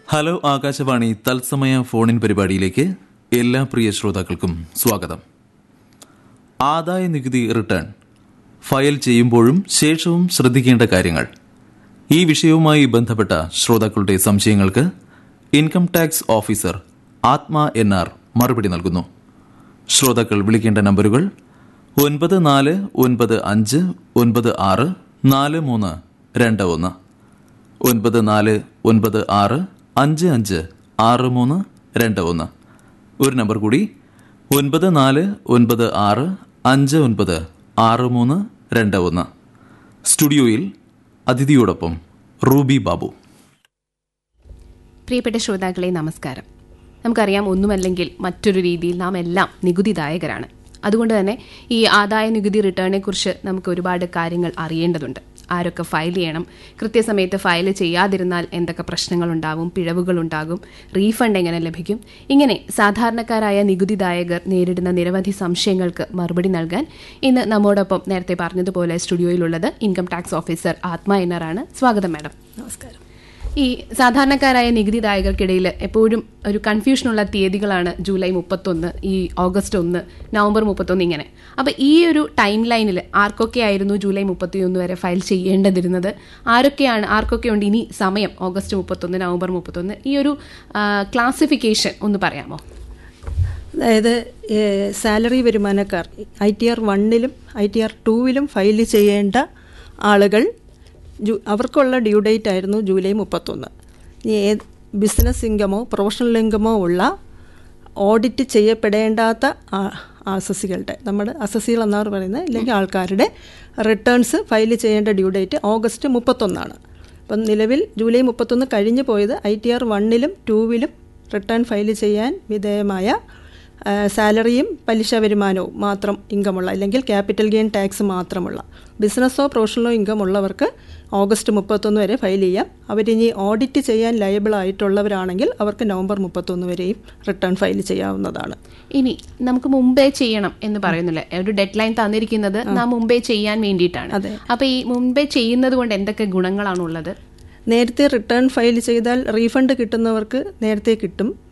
Hello Akashvani തത്സമയ ഫോണിൻ പരിപാടിയിലേക്ക് എല്ലാ പ്രിയ ശ്രോതാക്കൾക്കും സ്വാഗതം ആദായ നികുതി റിട്ടേൺ ഫയൽ ചെയ്യുമ്പോഴും ശേഷവും ശ്രദ്ധിക്കേണ്ട കാര്യങ്ങൾ ഈ വിഷയവുമായി ബന്ധപ്പെട്ട ശ്രോതാക്കളുടെ സംശയങ്ങൾക്ക് income tax officer Athma N R മറുപടി നൽകുന്നു ശ്രോതാക്കൾ വിളിക്കേണ്ട നമ്പറുകൾ ഒൻപത് നാല് ഒൻപത് അഞ്ച് ഒൻപത് ആറ് നാല് മൂന്ന് രണ്ട് ഒന്ന് ഒൻപത് നാല് ഒൻപത് ആറ് അഞ്ച് അഞ്ച് ആറ് മൂന്ന് രണ്ട് ഒന്ന് ഒരു നമ്പർ കൂടി ഒൻപത് നാല് ഒൻപത് ആറ് അഞ്ച് ഒൻപത് ആറ് മൂന്ന് രണ്ട് ഒന്ന് സ്റ്റുഡിയോയിൽ അതിഥിയോടൊപ്പം റൂബി ബാബു പ്രിയപ്പെട്ട ശ്രോതാക്കളെ നമസ്കാരം നമുക്കറിയാം ഒന്നുമല്ലെങ്കിൽ മറ്റൊരു രീതിയിൽ നാം എല്ലാം നികുതിദായകരാണ് അതുകൊണ്ട് തന്നെ ഈ ആദായ നികുതി റിട്ടേണിനെ കുറിച്ച് നമുക്ക് ഒരുപാട് കാര്യങ്ങൾ അറിയേണ്ടതുണ്ട് ആരൊക്കെ ഫയൽ ചെയ്യണം കൃത്യസമയത്ത് ഫയൽ ചെയ്യാതിരുന്നാൽ എന്തൊക്കെ പ്രശ്നങ്ങളുണ്ടാവും പിഴവുകളുണ്ടാകും റീഫണ്ട് എങ്ങനെ ലഭിക്കും ഇങ്ങനെ സാധാരണക്കാരായ നികുതിദായകർ നേരിടുന്ന നിരവധി സംശയങ്ങൾക്ക് മറുപടി നൽകാൻ ഇന്ന് നമ്മോടൊപ്പം നേരത്തെ പറഞ്ഞതുപോലെ സ്റ്റുഡിയോയിലുള്ളത് ഇൻകം ടാക്സ് ഓഫീസർ ആത്മ എന്നറാണ് സ്വാഗതം മാഡം നമസ്കാരം ഈ സാധാരണക്കാരായ നികുതിദായകർക്കിടയിൽ എപ്പോഴും ഒരു കൺഫ്യൂഷനുള്ള തീയതികളാണ് ജൂലൈ മുപ്പത്തൊന്ന് ഈ ഓഗസ്റ്റ് ഒന്ന് നവംബർ മുപ്പത്തൊന്ന് ഇങ്ങനെ അപ്പോൾ ഈ ഒരു ടൈം ലൈനിൽ ആർക്കൊക്കെ ആയിരുന്നു ജൂലൈ മുപ്പത്തിയൊന്ന് വരെ ഫയൽ ചെയ്യേണ്ടതിരുന്നത് ആരൊക്കെയാണ് ആർക്കൊക്കെ ഉണ്ട് ഇനി സമയം ഓഗസ്റ്റ് മുപ്പത്തൊന്ന് നവംബർ മുപ്പത്തൊന്ന് ഈ ഒരു ക്ലാസിഫിക്കേഷൻ ഒന്ന് പറയാമോ അതായത് സാലറി വരുമാനക്കാർ ഐ ടി ആർ വണ്ണിലും ഐ ടി ആർ ടൂവിലും ഫയൽ ചെയ്യേണ്ട ആളുകൾ ജു അവർക്കുള്ള ഡ്യൂ ഡേറ്റ് ആയിരുന്നു ജൂലൈ മുപ്പത്തൊന്ന് ഇനി ഏത് ബിസിനസ് ഇൻകമോ പ്രൊഫഷണൽ ഇൻകമോ ഉള്ള ഓഡിറ്റ് ചെയ്യപ്പെടേണ്ടാത്ത അസസികളുടെ നമ്മുടെ അസസികൾ എന്നാണ് പറയുന്നത് ഇല്ലെങ്കിൽ ആൾക്കാരുടെ റിട്ടേൺസ് ഫയൽ ചെയ്യേണ്ട ഡ്യൂ ഡേറ്റ് ഓഗസ്റ്റ് മുപ്പത്തൊന്നാണ് അപ്പം നിലവിൽ ജൂലൈ മുപ്പത്തൊന്ന് കഴിഞ്ഞു പോയത് ഐ ടി ആർ വണ്ണിലും ടൂവിലും റിട്ടേൺ ഫയൽ ചെയ്യാൻ വിധേയമായ സാലറിയും പലിശ വരുമാനവും മാത്രം ഇൻകമുള്ള അല്ലെങ്കിൽ ക്യാപിറ്റൽ ഗെയിൻ ടാക്സ് മാത്രമുള്ള ബിസിനസ്സോ പ്രൊഫഷണലോ ഇൻകം ഉള്ളവർക്ക് ഓഗസ്റ്റ് മുപ്പത്തൊന്ന് വരെ ഫയൽ ചെയ്യാം അവരിനി ഓഡിറ്റ് ചെയ്യാൻ ലയബിൾ ആയിട്ടുള്ളവരാണെങ്കിൽ അവർക്ക് നവംബർ മുപ്പത്തൊന്ന് വരെയും റിട്ടേൺ ഫയൽ ചെയ്യാവുന്നതാണ് ഇനി നമുക്ക് മുമ്പേ ചെയ്യണം എന്ന് പറയുന്നില്ല ഒരു ഡെഡ് ലൈൻ തന്നിരിക്കുന്നത് നാം മുമ്പേ ചെയ്യാൻ വേണ്ടിയിട്ടാണ് അതെ. അപ്പൊ ഈ മുമ്പേ ചെയ്യുന്നത് കൊണ്ട് എന്തൊക്കെ ഗുണങ്ങളാണ് ഉള്ളത് നേരത്തെ റിട്ടേൺ ഫയൽ ചെയ്താൽ റീഫണ്ട് കിട്ടുന്നവർക്ക് നേരത്തെ കിട്ടും